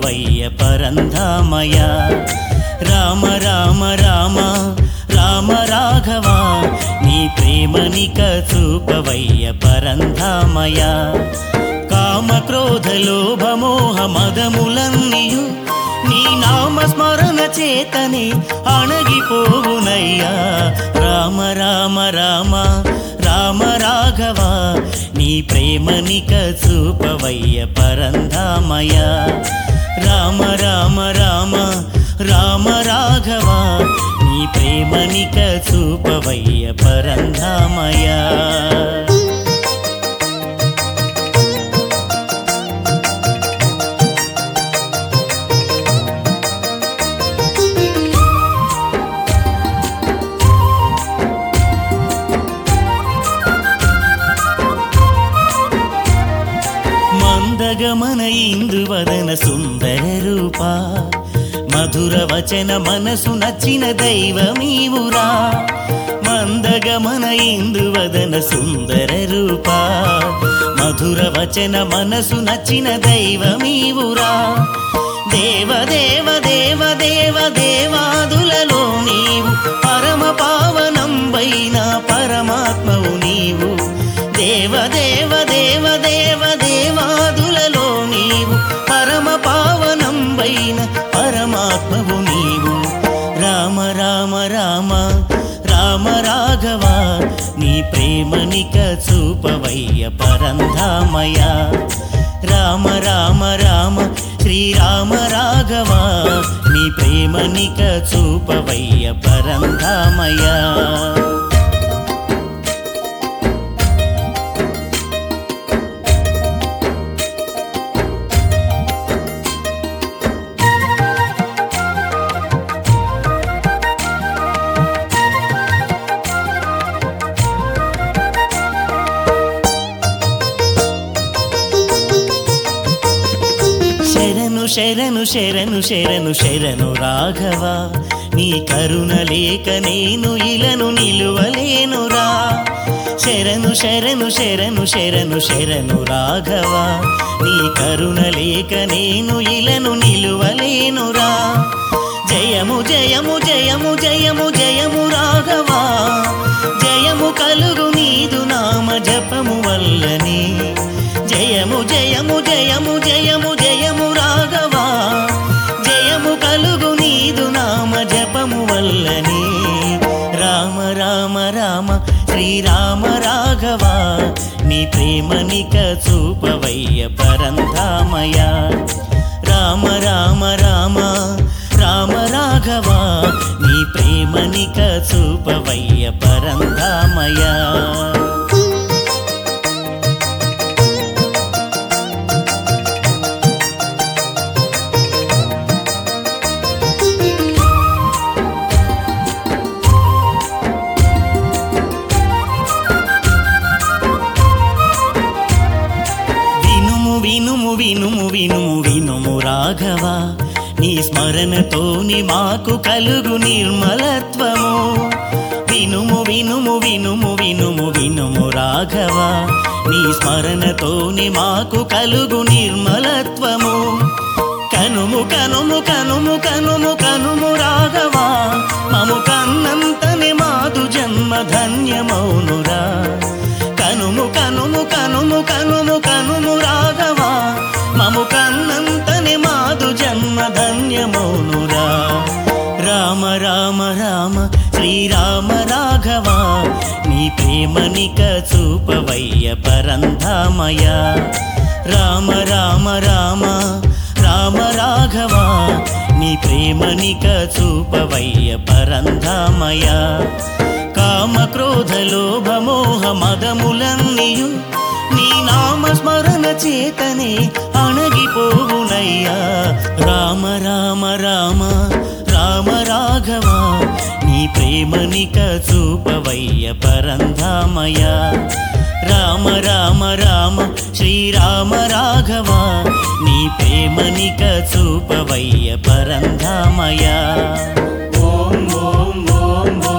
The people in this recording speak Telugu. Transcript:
చూపవయ్య పరంధామయ రామ రామ రామ రామ రాఘవ నీ ప్రేమనిక చూపవయ్య పరంధామయ కామ క్రోధ లోభ మోహ మదములన్నీయు నీ నామ స్మరణ చేతనే అణగిపోవునయ్యా రామ రామ రామ రామ రాఘవ నీ ప్రేమనిక చూపవయ్య పరంధామయ రామ రామ రామ రామ రాఘవ నీ ప్రేమనిక చూపవయ్య పరంధామయ మందగమన ఇందువదన సుందర రూప మధుర వచన మనసు నచ్చిన దైవమీవురా మందగమన ఇందువదన సుందర రూప మధుర వచన మనసు నచ్చిన దైవమీవురా దేవ దేవ దేవ దేవ దేవాదులలో నీవు పరమ పావనంబైన పరమాత్మవు నీవు దేవ దేవ దేవ దేవ దేవాదులలో నీవు పరమ పావనంబైన పరమాత్మవు నీవు రామ రామ రామ రామ రాఘవ నీ ప్రేమనిక చూపవయ్య పరంధామయ రామ రామ రామ శ్రీరామ రాఘవ నీ ప్రేమనిక చూపవయ్య పరంధామయ శరణు శరణు శరణు శరణు శరణు రాఘవ నీ కరుణ లేక నేను ఇలను నిలువలేనురా శరణు శరణు శరణు శరణు శరణు రాఘవ నీ కరుణ లేక నేను ఇలను నిలువలేనురా జయము జయము జయము జయము జయము రాఘవ జయము కలుగు నీదు నామ జపము వల్లనే జయము జయము జయము జయము జయము రాఘవ జయము కలుగు నీదు నామ జపము వల్లనే రామ రామ రామ శ్రీరామ రాఘవ నీ ప్రేమనిక చూపవయ్య పరంధామయ రామ రామ రామ రామ రాఘవ నీ ప్రేమనిక చూపవయ్య పరంధామయ వినుము వినుము వినుము వినుము వినుము రాఘవ నీ స్మరణతోని మాకు కలుగు నిర్మలత్వము వినుము వినుము వినుము వినుము వినుము రాఘవ నీ స్మరణతోని మాకు కలుగు నిర్మలత్వము కనుము కనుము కనుము కనుము కనుము రాఘవ మము కన్నంతనే మాదు జన్మ ధన్యమౌనురా కనుము కనుము కనుము కనుము కనుము రాఘవ మము కన్నంతని మాదు జన్మ ధన్యమౌనురా రామ రామ రామ శ్రీరామ రాఘవ నీ ప్రేమనిక చూపవయ్య పరంధామయ రామ రామ రామ రామ రాఘవ నీ ప్రేమనిక చూపవయ్య పరంధామయ కామ క్రోధ లోభ మోహ మదములన్నీయు నీ నామ స్మరణ చేతనే అణగిపోవునయ్యా రామ రామ రామ రామ రాఘవ నీ ప్రేమనిక చూపవయ్య పరంధామయ రామ రామ రామ శ్రీరామ రాఘవ నీ ప్రేమనిక చూపవయ్య పరంధామయ ఓం ఓం ఓం ఓం